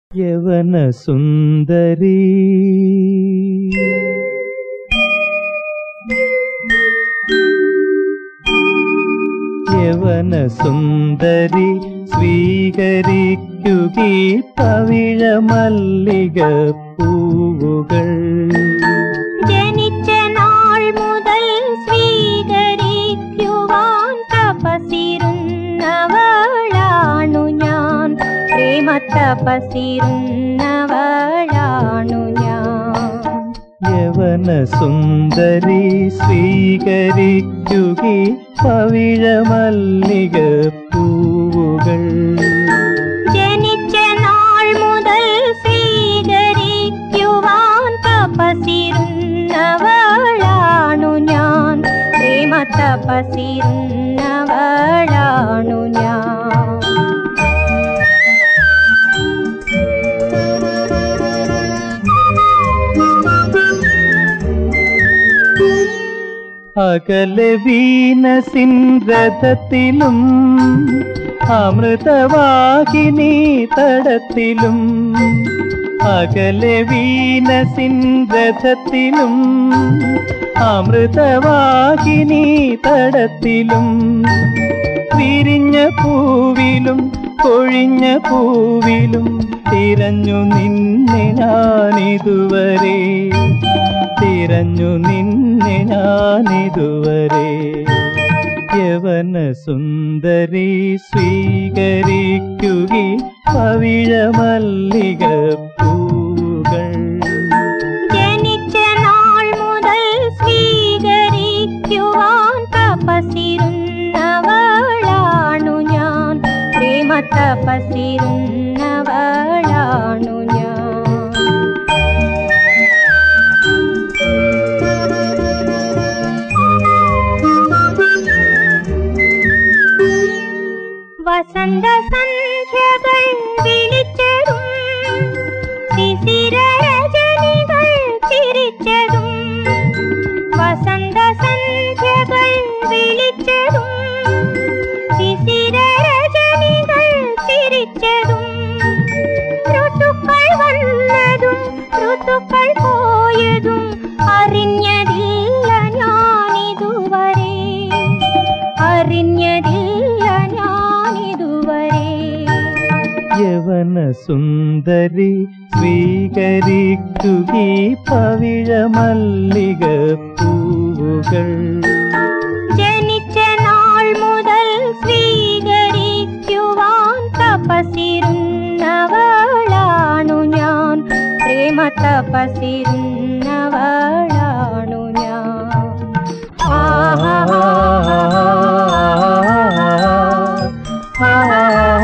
യവന സുന്ദരി യവന സുന്ദരി സ്വീകരിക്കുകീ പവിഴ മല്ലിക പൂവുകൾ ജനിച്ച നാൾ മുതൽ സ്വീകരിക്കുവാൻ തപസിരുന്നവളാണു ഞാൻ പ്രേമ തപസിരുന്നവളാണു ഞാൻ യവന സുന്ദരി സ്വീകരിക്കുകീ പവിഴ മല്ലിക പൂവുകൾ ജനിച്ച നാൾ മുതൽ സ്വീകരിക്കുവാൻ തപസിരുന്നവളാണു ഞാൻ പ്രേമ തപസിരുന്നവളാണു ഞാൻ അകലെ വീനസിൻ രഥത്തിലും അമൃതവാഹിനി തടത്തിലും അകലെ വീനസിൻ രഥത്തിലും അമൃതവാഹിനി തടത്തിലും വിരിഞ്ഞ പൂവിലും കൊഴിഞ്ഞ പൂവിലും തിരഞ്ഞു നിന്നെ ഞാനിതുവരെ തിരഞ്ഞു നിന്നെ ഞാനിതുവരെ യവന സുന്ദരി സ്വീകരിക്കുകി പവിഴ മല്ലിക പൂകൾ ജനിച്ച നാൾ മുതൽ സ്വീകരിക്കുവാൻ തപസിരുന്നവളാണു ഞാൻ പ്രേമ തപസിരുന്നവളാണു ഞാൻ വസന്ത സന്ധ്യകൾ വിളിച്ചതും ശിശിര രജനികൾ ചിരിച്ചതും വസന്ത സന്ധ്യകൾ വിളിച്ചതും ശിശിര രജനികൾ ചിരിച്ചതും ഋതുക്കൾ വന്നതും ഋതുക്കൾ പോയതും അറിഞ്ഞതില്ല ഞാനിതുവരെ അറിഞ്ഞതില്ല ഞാനിതുവരെ യവന സുന്ദരി സ്വീകരിക്കുകി പവിഴ മല്ലിക പൂവുകൾ ജനിച്ച നാൾ മുതൽ സ്വീകരിക്കുവാൻ തപസിരുന്നവളാണു ഞാൻ പ്രേമ തപസിരുന്നവളാണു ഞാൻ ആ